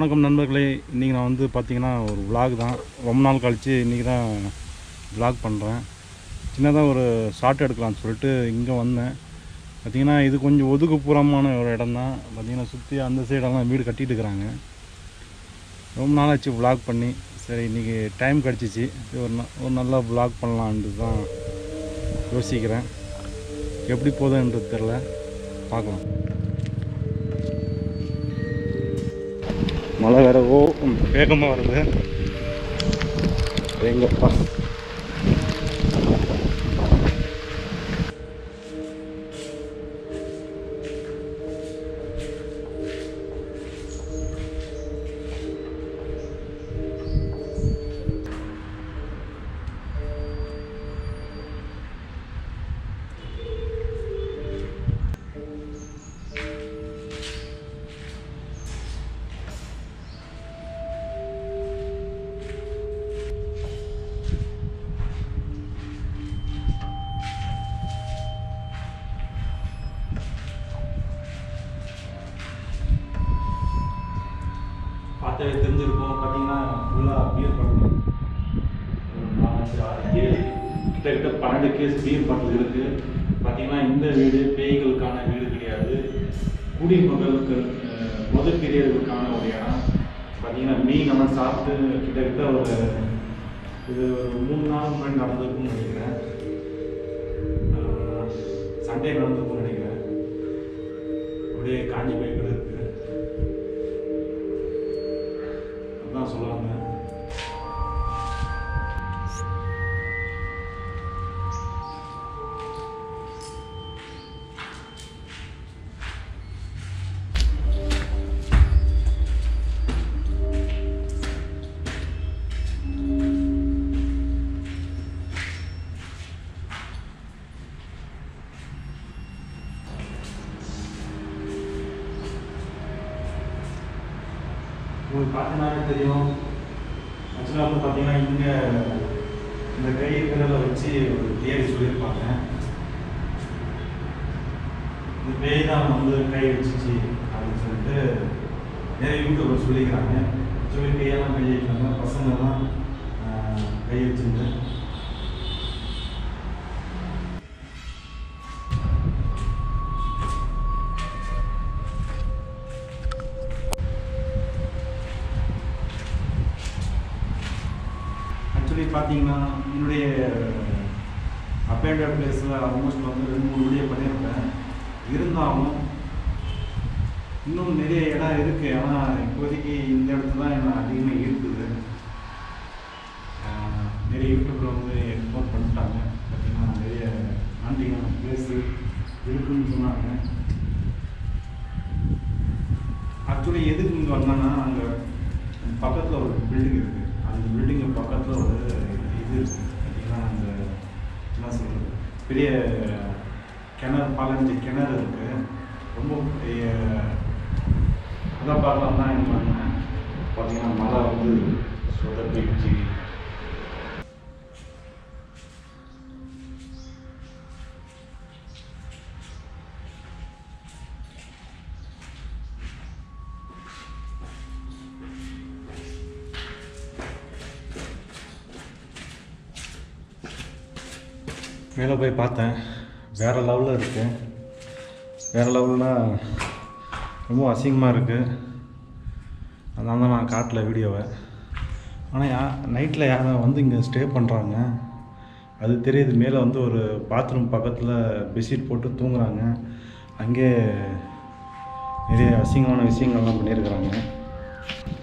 வணக்கம் நண்பர்களே இன்றைக்கி நான் வந்து பார்த்தீங்கன்னா ஒரு vlog தான் ரொம்ப நாள் கழித்து இன்றைக்கி தான் vlog பண்ணுறேன் சின்னதாக ஒரு ஷார்ட் எடுக்கலாம்னு சொல்லிட்டு இங்கே வந்தேன் பார்த்தீங்கன்னா இது கொஞ்சம் ஒதுக்குப்புறமான ஒரு இடம் தான் பார்த்தீங்கன்னா சுற்றி அந்த சைடெல்லாம் வீடு கட்டிட்டு இருக்கிறாங்க ரொம்ப நாளாச்சு vlog பண்ணி சரி இன்றைக்கி டைம் கிடச்சிச்சு ஒரு ந- ஒரு நல்லா vlog பண்ணலான்ட்டு தான் யோசிக்கிறேன் எப்படி போகுதுன்றது தெரில பார்க்கலாம் மழை வேற ஓ வேகமாக வருது எங்கப்பா பார்த்தாவே தெரிஞ்சிருக்கும் பார்த்தீங்கன்னா ஃபுல்லாக பீர் பாட்டில் நாலஞ்சு ஆறு ஏழு கிட்டத்தட்ட பன்னெண்டு கேஸ் பீர் பாட்டில் இருக்குது பார்த்தீங்கன்னா இந்த வீடு பேய்களுக்கான வீடு கிடையாது குடிமகளுக்கு அஹ், பொது பிரியர்களுக்கான ஒரு இடம் பார்த்தீங்கன்னா மீன் எல்லாம் சாப்பிட்டு கிட்டத்தட்ட ஒரு இது ஒரு மூணு நாள் முன்னாடி நடந்திருக்கும்னு நினைக்கிறேன் சண்டே நடந்திருக்கும்னு நினைக்கிறேன் அப்படியே காஞ்சி போய் கூட இருக்குது அதான் சொல்ல வந்தேன் உங்களுக்கு பார்த்தீங்கன்னாவே தெரியும் ஆக்சுவலாக வந்து பார்த்தீங்கன்னா இங்கே இந்த கை விரலை வச்சு ஒரு தியரி சொல்லியிருப்பாங்க இந்த பேய் தான் வந்து கை வச்சுச்சு அப்படின்னு சொல்லிட்டு நிறைய யூடியூபர் சொல்லிக்கிறாங்க சொல்லி கையெல்லாம் கை வைக்கிறாங்க பசங்கெல்லாம் ஆஹ், கை வச்சுருந்து ஆக்சுவலி பார்த்தீங்கன்னா என்னுடைய அப்பேண்டட் பிளேஸில் ஆல்மோஸ்ட் வந்து ரெண்டு மூணு வீடியோ பண்ணியிருப்பேன் இருந்தாலும் இன்னும் நிறைய இடம் இருக்குது ஆனால் இப்போதைக்கு இந்த இடத்துல தான் என்ன அதிகமாக இருக்குது ஆஹ் நிறைய யூடியூப்பில் வந்து எக்ஸ்ப்ளோர் பண்ணிட்டாங்க பார்த்தீங்கன்னா நிறைய ஆண்டிங்கான பிளேஸு இருக்குன்னு சொன்னாங்க ஆக்சுவலி எதுக்கு இங்கே வந்தேன்னா அங்கே பக்கத்தில் ஒரு பில்டிங் இருக்குது அந்த பில்டிங்கு பக்கத்தில் ஒரு இது இருக்குது பார்த்தீங்கன்னா அந்த என்ன சொல்கிறது பெரிய கிணறு பதினஞ்சு கிணறு இருக்குது ரொம்ப பெரிய அதான் பார்க்கலாம் தான் எனக்கு வந்தேன் பார்த்தீங்கன்னா மழை வந்து சொதப்பிடுச்சு மேலே போய் பார்த்தேன் வேறு லெவலில் இருக்கு வேறு லெவல்னா ரொம்ப அசிங்கமாக இருக்குது அதனால தான் நான் காட்டல வீடியோவை ஆனால் யா நைட்டில் யாரும் வந்து இங்கே ஸ்டே பண்ணுறாங்க அது தெரியுது மேலே வந்து ஒரு பாத்ரூம் பக்கத்தில் பெட்ஷீட் போட்டு தூங்குறாங்க அங்கே நிறைய அசிங்கமான விஷயங்கள்லாம் பண்ணியிருக்கிறாங்க